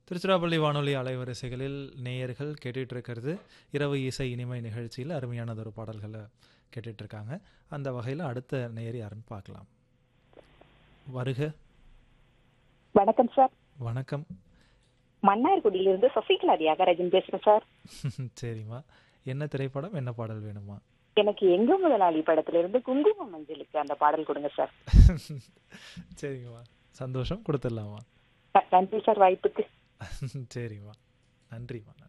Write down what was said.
திருச்சிராப்பள்ளி வானொலி அலைவரிசைகளில் நேயர்கள் கேட்டுட்டு இருக்கிறது இரவு இசை இனிமை நிகழ்ச்சியில் அருமையானதொரு பாடல்களை கேட்டுட்டு இருக்காங்க அந்த வகையில் அடுத்த நேயர் யாருன்னு பார்க்கலாம் வருக வணக்கம் சார் வணக்கம் மன்னார்குடியிலிருந்து சசிகலா தியாகராஜன் பேசுறேன் சார் சரிம்மா என்ன திரைப்படம் என்ன பாடல் வேணுமா எனக்கு எங்க முதலாளி படத்துல இருந்து குங்கும மஞ்சளுக்கு அந்த பாடல் கொடுங்க சார் சரிங்கம்மா சந்தோஷம் கொடுத்துடலாமா நன்றி சார் வாய்ப்புக்கு சரிம்மா நன்றிம்மா நன்றி